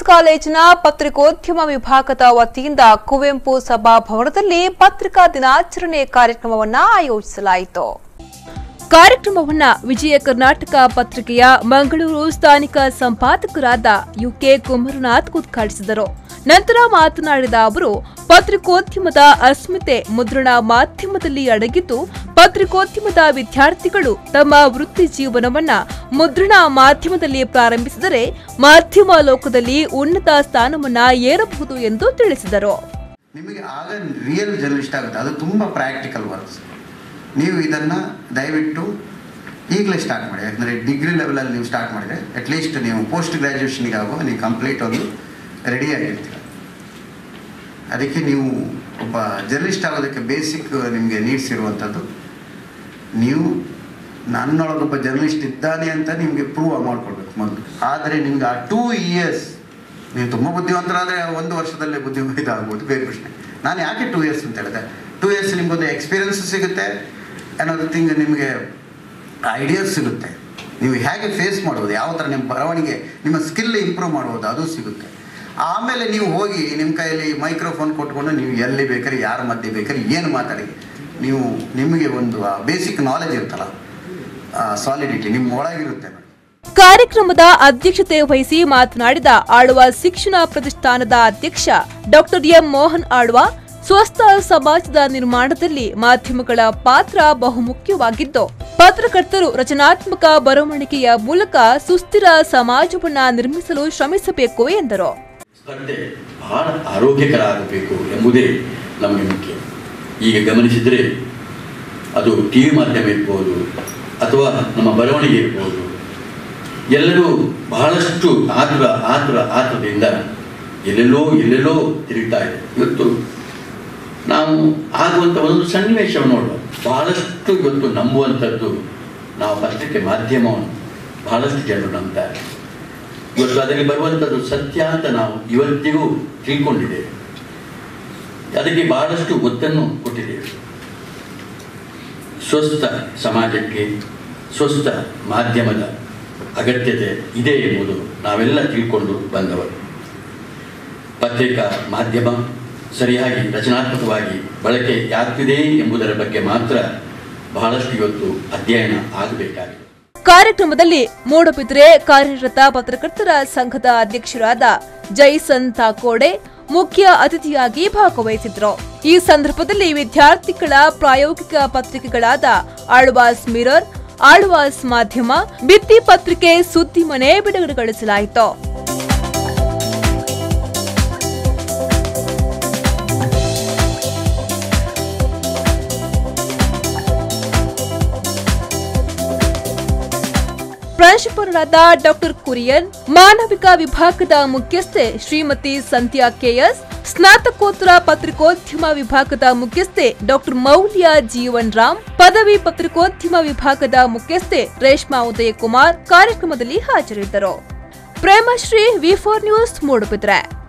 arts ಕಾಲೇಜಿನ ಪತ್ರಿಕೋದ್ಯಮ ವಿಭಾಗದ ವತಿಯಿಂದ ಕುವೆಂಪು ಸಭಾಭವನದಲ್ಲಿ ಪತ್ರಿಕಾ ದಿನಾಚರಣೆ ಕಾರ್ಯಕ್ರಮವನ್ನು ಆಯೋಜಿಸಲಾಯಿತು ಕಾರ್ಯಕ್ರಮವನ್ನ ವಿಜಯ ಕರ್ನಾಟಕ ಪತ್ರಿಕೆಯ ಮಂಗಳೂರು ಸ್ಥಾನಿಕ ಸಂಪಾದಕರಾದ ಯುಕೆ ಕುಮಾರನಾಥ್ ಉದ್ಘಾಟಿಸಿದರು ನಂತರ ಮಾತನಾಡಿದ ಅವರು ಪತ್ರಿಕೋದ್ಯಮದ ಅಸ್ಮಿತೆ ಮುದ್ರಣ ಮಾಧ್ಯಮದಲ್ಲಿ ಅಡಗಿದ್ದು ಪತ್ರಿಕೋದ್ಯಮದ ವಿದ್ಯಾರ್ಥಿಗಳು ತಮ್ಮ ವೃತ್ತಿ ಜೀವನವನ್ನ ಮುದ್ರಣ ಮಾಧ್ಯಮದಲ್ಲಿ ಪ್ರಾರಂಭಿಸಿದರೆ ಮಾಧ್ಯಮ ಲೋಕದಲ್ಲಿ ಉನ್ನತ ಸ್ಥಾನವನ್ನ ಏರಬಹುದು ಎಂದು ತಿಳಿಸಿದರು ನಿಮಗೆ ಆಗ ರಿಯಲ್ ಜರ್ನಲಿಸ್ಟ್ ಆಗುತ್ತೆ ಅದು ತುಂಬ ಪ್ರಾಕ್ಟಿಕಲ್ ವರ್ಕ್ಸ್ ನೀವು ಇದನ್ನು ದಯವಿಟ್ಟು ಈಗಲೇ ಸ್ಟಾರ್ಟ್ ಮಾಡಿ ಯಾಕಂದರೆ ಡಿಗ್ರಿ ಲೆವೆಲಲ್ಲಿ ನೀವು ಸ್ಟಾರ್ಟ್ ಮಾಡಿದರೆ ಅಟ್ಲೀಸ್ಟ್ ನೀವು ಪೋಸ್ಟ್ ಗ್ರ್ಯಾಜುಯೇಷನ್ಗೆ ಆಗುವ ನೀವು ಕಂಪ್ಲೀಟ್ ಒಂದು ರೆಡಿ ಆಗಿರ್ತೀರ ಅದಕ್ಕೆ ನೀವು ಒಬ್ಬ ಜರ್ನಲಿಸ್ಟ್ ಆಗೋದಕ್ಕೆ ಬೇಸಿಕ್ ನಿಮಗೆ ನೀಡ್ಸ್ ಇರುವಂಥದ್ದು ನೀವು ನನ್ನೊಳಗೊಬ್ಬ ಜರ್ನಲಿಸ್ಟ್ ಇದ್ದಾನೆ ಅಂತ ನಿಮಗೆ ಪ್ರೂವ್ ಮಾಡ್ಕೊಳ್ಬೇಕು ಮೊದಲು ಆದರೆ ನಿಮ್ಗೆ ಆ ಟೂ ಇಯರ್ಸ್ ನೀವು ತುಂಬ ಬುದ್ಧಿವಂತರಾದರೆ ಒಂದು ವರ್ಷದಲ್ಲೇ ಬುದ್ಧಿವಂತ ಆಗ್ಬೋದು ಬೇರೆ ಪ್ರಶ್ನೆ ನಾನು ಯಾಕೆ ಟೂ ಇಯರ್ಸ್ ಅಂತ ಹೇಳಿದೆ ಟೂ ಇಯರ್ಸ್ ನಿಮ್ಗೊಂದು ಎಕ್ಸ್ಪೀರಿಯನ್ಸ್ ಸಿಗುತ್ತೆ ಅನ್ನೋದು ಥಿಂಗ್ ನಿಮಗೆ ಐಡಿಯಾಸ್ ಸಿಗುತ್ತೆ ನೀವು ಹೇಗೆ ಫೇಸ್ ಮಾಡ್ಬೋದು ಯಾವ ಥರ ನಿಮ್ಮ ಬರವಣಿಗೆ ನಿಮ್ಮ ಸ್ಕಿಲ್ ಇಂಪ್ರೂವ್ ಮಾಡ್ಬೋದು ಅದು ಸಿಗುತ್ತೆ ಆಮೇಲೆ ನೀವು ಹೋಗಿ ನಿಮ್ಮ ಕೈಯಲ್ಲಿ ಮೈಕ್ರೋಫೋನ್ ಕೊಟ್ಕೊಂಡು ನೀವು ಎಲ್ಲಿ ಬೇಕಾದ್ರೆ ಯಾರ ಮಧ್ಯೆ ಬೇಕಾದ್ರೆ ಏನು ಮಾತಾಡಿ ನೀವು ನಿಮಗೆ ಒಂದು ಬೇಸಿಕ್ ನಾಲೆಜ್ ಇರುತ್ತಲ್ಲ ಸಾಲಿಡಿಟಿ ನಿಮ್ಮ ಒಳಗಿರುತ್ತೆ ನೋಡಿ ಕಾರ್ಯಕ್ರಮದ ಅಧ್ಯಕ್ಷತೆ ವಹಿಸಿ ಮಾತನಾಡಿದ ಆಳ್ವ ಶಿಕ್ಷಣ ಪ್ರತಿಷ್ಠಾನದ ಅಧ್ಯಕ್ಷ ಡಾಕ್ಟರ್ ಎಂ ಮೋಹನ್ ಆಳ್ವ ಸ್ವಸ್ಥ ಸಮಾಜದ ನಿರ್ಮಾಣದಲ್ಲಿ ಮಾಧ್ಯಮಗಳ ಪಾತ್ರ ಬಹುಮುಖ್ಯವಾಗಿದ್ದು ಪತ್ರಕರ್ತರು ರಚನಾತ್ಮಕ ಬರವಣಿಗೆಯ ಮೂಲಕ ಸುಸ್ಥಿರ ಸಮಾಜವನ್ನ ನಿರ್ಮಿಸಲು ಶ್ರಮಿಸಬೇಕು ಎಂದರು ಸ್ಪರ್ಧೆ ಬಹಳ ಆರೋಗ್ಯಕರ ಆಗಬೇಕು ಎಂಬುದೇ ನಮಗೆ ಮುಖ್ಯ ಈಗ ಗಮನಿಸಿದರೆ ಅದು ಟಿ ವಿ ಮಾಧ್ಯಮ ಇರ್ಬೋದು ಅಥವಾ ನಮ್ಮ ಬರವಣಿಗೆ ಇರ್ಬೋದು ಎಲ್ಲರೂ ಬಹಳಷ್ಟು ಆತುರ ಆತುರ ಆತುರದಿಂದ ಎಲ್ಲೆಲ್ಲೋ ಎಲ್ಲೆಲ್ಲೋ ತಿರುಗ್ತಾ ಇದೆ ಇವತ್ತು ನಾವು ಆಗುವಂಥ ಒಂದು ಸನ್ನಿವೇಶವನ್ನು ನೋಡುವ ಬಹಳಷ್ಟು ಇವತ್ತು ನಂಬುವಂಥದ್ದು ನಾವು ಪತ್ರಿಕೆ ಮಾಧ್ಯಮವನ್ನು ಬಹಳಷ್ಟು ಜನರು ನಂಬ್ತಾರೆ ಇವತ್ತು ಅದರಲ್ಲಿ ಬರುವಂಥದ್ದು ಸತ್ಯ ಅಂತ ನಾವು ಇವತ್ತಿಗೂ ತಿಳ್ಕೊಂಡಿದ್ದೇವೆ ಅದಕ್ಕೆ ಬಹಳಷ್ಟು ಒತ್ತನ್ನು ಕೊಟ್ಟಿದ್ದೇವೆ ಸ್ವಸ್ಥ ಸಮಾಜಕ್ಕೆ ಸ್ವಸ್ಥ ಮಾಧ್ಯಮದ ಅಗತ್ಯತೆ ಇದೆ ಎಂಬುದು ನಾವೆಲ್ಲ ತಿಳ್ಕೊಂಡು ಬಂದವರು ಪತ್ರಿಕಾ ಮಾಧ್ಯಮ ಸರಿಯಾಗಿ ರಚನಾತ್ಮಕವಾಗಿ ಬಳಕೆ ಆಗ್ತಿದೆ ಎಂಬುದರ ಬಗ್ಗೆ ಮಾತ್ರ ಬಹಳಷ್ಟು ಇವತ್ತು ಅಧ್ಯಯನ ಆಗಬೇಕಾಗಿದೆ ಕಾರ್ಯಕ್ರಮದಲ್ಲಿ ಮೂಡಬಿದ್ರೆ ಕಾರ್ಯರತ ಪತ್ರಕರ್ತರ ಸಂಘದ ಅಧ್ಯಕ್ಷರಾದ ಜೈಸನ್ ತಾಕೋಡೆ ಮುಖ್ಯ ಅತಿಥಿಯಾಗಿ ಭಾಗವಹಿಸಿದ್ರು ಈ ಸಂದರ್ಭದಲ್ಲಿ ವಿದ್ಯಾರ್ಥಿಗಳ ಪ್ರಾಯೋಗಿಕ ಪತ್ರಿಕೆಗಳಾದ ಆಳ್ವಾಸ್ ಮಿರರ್ ಆಳ್ವಾಸ್ ಮಾಧ್ಯಮ ಬಿತ್ತಿ ಪತ್ರಿಕೆ ಸುದ್ದಿ ಮನೆ ಬಿಡುಗಡೆಗೊಳಿಸಲಾಯಿತು ಪ್ರಾಂಶುಪಾಲರಾದ ಡಾಕ್ಟರ್ ಕುರಿಯನ್ ಮಾನವಿಕ ವಿಭಾಗದ ಮುಖ್ಯಸ್ಥೆ ಶ್ರೀಮತಿ ಸಂಧ್ಯಾ ಕೆಎಸ್ ಸ್ನಾತಕೋತ್ತರ ಪತ್ರಿಕೋದ್ಯಮ ವಿಭಾಗದ ಮುಖ್ಯಸ್ಥೆ ಡಾಕ್ಟರ್ ಮೌಲ್ಯ ಜೀವನ್ ರಾಮ್ ಪದವಿ ಪತ್ರಿಕೋದ್ಯಮ ವಿಭಾಗದ ಮುಖ್ಯಸ್ಥೆ ರೇಷ್ಮಾ ಉದಯಕುಮಾರ್ ಕಾರ್ಯಕ್ರಮದಲ್ಲಿ ಹಾಜರಿದ್ದರು Premashree V four news Moodbidri